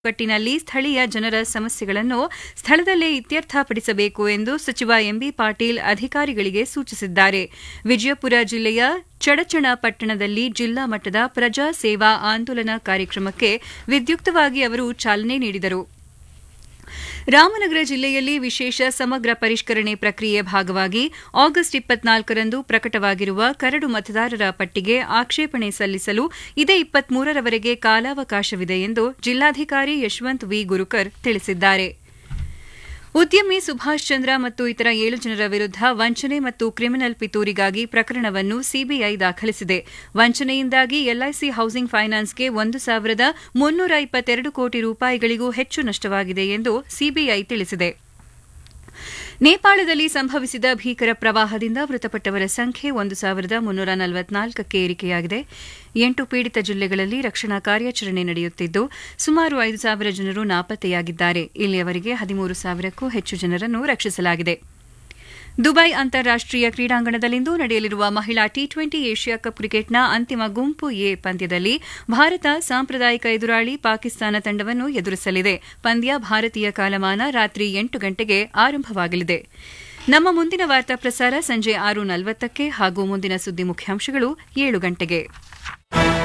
ಕಟ್ಟಿನಲ್ಲಿ ಸ್ಥಳೀಯ ಜನರ ಸಮಸ್ಯೆಗಳನ್ನು ಸ್ಥಳದಲ್ಲೇ ಇತ್ಯರ್ಥಪಡಿಸಬೇಕು ಎಂದು ಸಚಿವ ಎಂಬಿ ಪಾಟೀಲ್ ಅಧಿಕಾರಿಗಳಿಗೆ ಸೂಚಿಸಿದ್ದಾರೆ ವಿಜಯಪುರ ಜಿಲ್ಲೆಯ ಚಡಚಣ ಪಟ್ಟಣದಲ್ಲಿ ಜಿಲ್ಲಾ ಮಟ್ಟದ ಪ್ರಜಾ ಸೇವಾ ಆಂದೋಲನ ಕಾರ್ಯಕ್ರಮಕ್ಕೆ ವಿದ್ಯುಕ್ತವಾಗಿ ಅವರು ಚಾಲನೆ ನೀಡಿದರು ರಾಮನಗರ ಜಿಲ್ಲೆಯಲ್ಲಿ ವಿಶೇಷ ಸಮಗ್ರ ಪರಿಷ್ಕರಣೆ ಪ್ರಕ್ರಿಯೆ ಭಾಗವಾಗಿ ಆಗಸ್ಟ್ ಇಪ್ಪತ್ನಾಲ್ಕರಂದು ಪ್ರಕಟವಾಗಿರುವ ಕರಡು ಮತದಾರರ ಪಟ್ಟಿಗೆ ಆಕ್ಷೇಪಣೆ ಸಲ್ಲಿಸಲು ಇದೇ ಇಪ್ಪತ್ಮೂರರವರೆಗೆ ಕಾಲಾವಕಾಶವಿದೆ ಎಂದು ಜಿಲ್ಲಾಧಿಕಾರಿ ಯಶವಂತ್ ವಿ ಗುರುಕರ್ ತಿಳಿಸಿದ್ದಾರೆ ಉದ್ಯಮಿ ಸುಭಾಷ್ ಚಂದ್ರ ಮತ್ತು ಇತರ ಏಳು ಜನರ ವಿರುದ್ಧ ವಂಚನೆ ಮತ್ತು ಕ್ರಿಮಿನಲ್ ಪಿತೂರಿಗಾಗಿ ಪ್ರಕರಣವನ್ನು ಸಿಬಿಐ ದಾಖಲಿಸಿದೆ ವಂಚನೆಯಿಂದಾಗಿ ಎಲ್ಐಸಿ ಹೌಸಿಂಗ್ ಫೈನಾನ್ಸ್ಗೆ ಒಂದು ಸಾವಿರದ ಮುನ್ನೂರ ಇಪ್ಪತ್ತೆರಡು ಕೋಟಿ ರೂಪಾಯಿಗಳಿಗೂ ಹೆಚ್ಚು ನಷ್ಟವಾಗಿದೆ ಎಂದು ಸಿಬಿಐ ತಿಳಿಸಿದೆ ನೇಪಾಳದಲ್ಲಿ ಸಂಭವಿಸಿದ ಭೀಕರ ಪ್ರವಾಹದಿಂದ ಮೃತಪಟ್ಟವರ ಸಂಖ್ಯೆ ಒಂದು ಸಾವಿರದ ಮುನ್ನೂರ ನಲವತ್ನಾಲ್ಕಕ್ಕೆ ಏರಿಕೆಯಾಗಿದೆ ಎಂಟು ಪೀಡಿತ ಜಿಲ್ಲೆಗಳಲ್ಲಿ ರಕ್ಷಣಾ ಕಾರ್ಯಾಚರಣೆ ನಡೆಯುತ್ತಿದ್ದು ಸುಮಾರು ಐದು ಸಾವಿರ ಜನರು ನಾಪತ್ತೆಯಾಗಿದ್ದಾರೆ ಇಲ್ಲಿಯವರೆಗೆ ಹದಿಮೂರು ಸಾವಿರಕ್ಕೂ ಹೆಚ್ಚು ಜನರನ್ನು ರಕ್ಷಿಸಲಾಗಿದೆ ದುಬೈ ಅಂತಾರಾಷ್ಟೀಯ ಕ್ರೀಡಾಂಗಣದಲ್ಲಿಂದು ನಡೆಯಲಿರುವ ಮಹಿಳಾ ಟಿ ಟ್ವೆಂಟಿ ಏಷ್ಯಾ ಕಪ್ ಕ್ರಿಕೆಟ್ನ ಅಂತಿಮ ಗುಂಪು ಎ ಪಂದ್ಯದಲ್ಲಿ ಭಾರತ ಸಾಂಪ್ರದಾಯಿಕ ಎದುರಾಳಿ ಪಾಕಿಸ್ತಾನ ತಂಡವನ್ನು ಎದುರಿಸಲಿದೆ ಪಂದ್ಯ ಭಾರತೀಯ ಕಾಲಮಾನ ರಾತ್ರಿ ಎಂಟು ಗಂಟೆಗೆ ಆರಂಭವಾಗಲಿದೆ ನಮ್ಮ ಮುಂದಿನ ವಾರ್ತಾ ಪ್ರಸಾರ ಸಂಜೆ ಆರು ನಲವತ್ತಕ್ಕೆ ಹಾಗೂ ಮುಂದಿನ ಸುದ್ದಿ ಮುಖ್ಯಾಂಶಗಳು ಏಳು ಗಂಟೆಗೆ